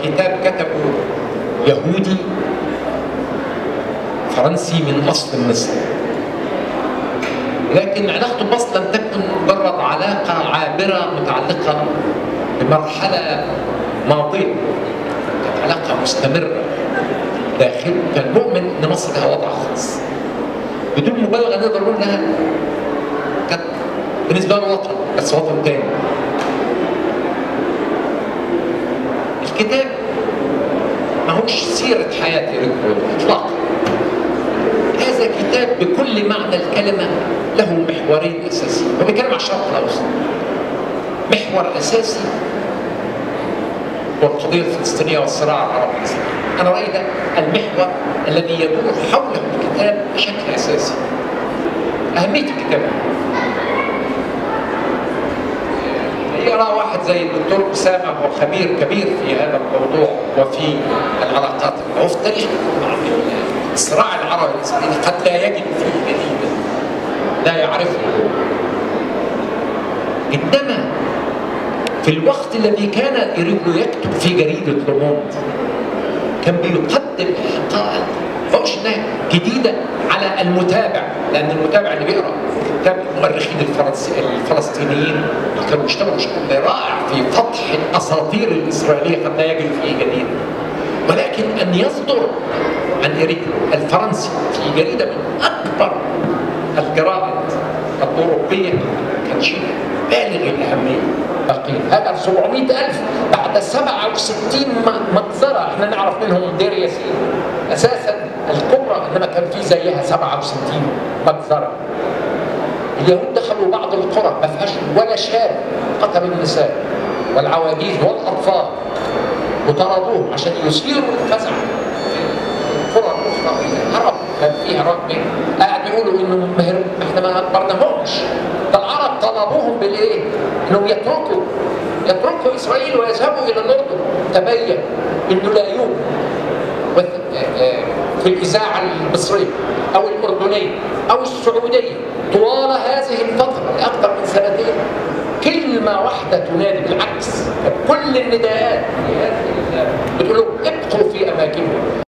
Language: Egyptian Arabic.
كتاب كتبه يهودي فرنسي من اصل مصري لكن علاقته بمصر لم تكن مجرد علاقه عابره متعلقه بمرحله ماضيه كانت علاقه مستمره داخل كان مؤمن ان مصر لها وضع خاص بدون مبالغه نقدر نقول انها كانت بالنسبه له وطن بس وطن تاني الكتاب ما هوش سيرة حياة إيريك إطلاقا هذا كتاب بكل معنى الكلمة له محورين أساسيين هو بيتكلم عن الشرق الأوسط محور أساسي هو القضية الفلسطينية والصراع العربي الإسلامي أنا رأيي ده المحور الذي يدور حوله الكتاب بشكل أساسي أهمية الكتاب يرى واحد زي الدكتور أسامة هو خبير كبير في هذا الموضوع وفي العلاقات هو في تاريخ الصراع العربي الإسرائيلي قد لا يجد فيه جديدا لا يعرفه إنما في الوقت الذي كان إيريجو يكتب في جريدة لوموند كان بيقدم حقائق فوش انها جديده على المتابع لان المتابع اللي بيقرا كتاب المؤرخين الفرنسي الفلسطينيين اللي كانوا بيشتغلوا شغل رائع في فتح الاساطير الاسرائيليه قد لا يجد فيه جديد ولكن ان يصدر عن إريك الفرنسي في جريده من اكبر الجرائد الاوروبيه كان شيء بالغ الاهميه هذا 700 ألف بعد 67 مجزرة احنا نعرف منهم دير ياسين أساسا الكبرى إنما كان في زيها 67 مجزرة اليهود دخلوا بعض القرى ما فيهاش ولا شاب قتلوا النساء والعواجيز والأطفال وطردوهم عشان يثيروا الفزع القرى الأخرى العرب كان فيها رغم قاعد يقولوا إنه مهر احنا ما أكبرناهمش ده العرب طلبوهم بالإيه؟ إنهم يتركوا يتركوا اسرائيل ويذهبوا الى الاردن تبين انه لا يوجد في الاذاعه المصريه او الاردنيه او السعوديه طوال هذه الفتره لاكثر من سنتين كلمه واحده تنادي بالعكس كل النداءات بتقول لهم ابقوا في اماكنكم